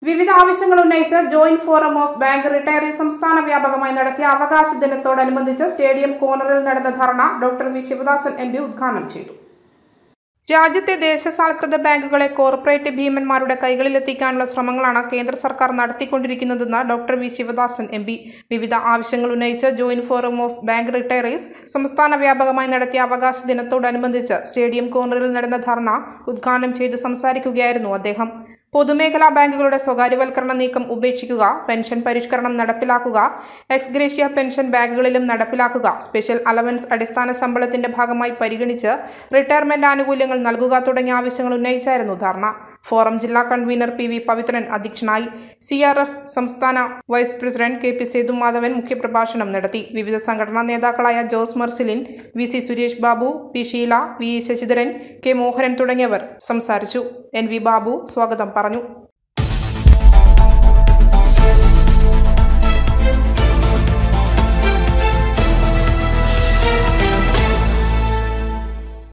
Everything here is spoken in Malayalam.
വിവിധ ആവശ്യങ്ങൾ ഉന്നയിച്ച് joint forum of bank retiree സംസ്ഥാന വ്യാപകമായി നടത്തിയ അവകാശ ദിനത്തോടനുബന്ധിച്ച് സ്റ്റേഡിയം കോർണറിൽ നടന്ന ധർണ doctor V Sivadasan M P ഉദ്ഘാടനം ചെയ്തു രാജ്യത്തെ ദേശസാൽകൃത ബാങ്കുകളെ കോർപ്പറേറ്റ് ഭീമന്മാരുടെ കൈകളിലെത്തിക്കാനുള്ള ശ്രമങ്ങളാണ് കേന്ദ്ര സർക്കാർ നടത്തിക്കൊണ്ടിരിക്കുന്നതെന്ന് doctor V Sivadasan M P വിവിധ ആവശ്യങ്ങൾ ഉന്നയിച്ച് joint forum of bank retirees സംസ്ഥാന വ്യാപകമായി നടത്തിയ അവകാശ ദിനത്തോടനുബന്ധിച്ച് സ്റ്റേഡിയം കോർണറിൽ നടന്ന ധർണ ഉദ്ഘാടനം ചെയ്ത് സംസാരിക്കുകയായിരുന്നു അദ്ദേഹം പൊതുമേഖലാ ബാങ്കുകളുടെ സ്വകാര്യവൽക്കരണ നീക്കം ഉപേക്ഷിക്കുക പെൻഷൻ പരിഷ്കരണം നടപ്പിലാക്കുക എക്സ്ഗ്രേഷ്യ പെൻഷൻ ബാങ്കുകളിലും നടപ്പിലാക്കുക സ്പെഷ്യൽ അലവൻസ് അടിസ്ഥാന ശമ്പളത്തിന്റെ ഭാഗമായി പരിഗണിച്ച് റിട്ടയർമെന്റ് ആനുകൂല്യങ്ങൾ നൽകുക തുടങ്ങിയ ആവശ്യങ്ങൾ ഉന്നയിച്ചായിരുന്നു ധർണ ഫോറം ജില്ലാ കൺവീനർ പി വി പവിത്രൻ അധ്യക്ഷനായി സി ആർ എഫ് സംസ്ഥാന vice president K P Sethumadhavan മുഖ്യപ്രഭാഷണം നടത്തി വിവിധ സംഘടനാ നേതാക്കളായ Jose Marcelin V C Suresh Babu P Sheela V Sasidharan K Mohanan തുടങ്ങിയവർ സംസാരിച്ചു എൻ വി ബാബു സ്വാഗതം പറഞ്ഞു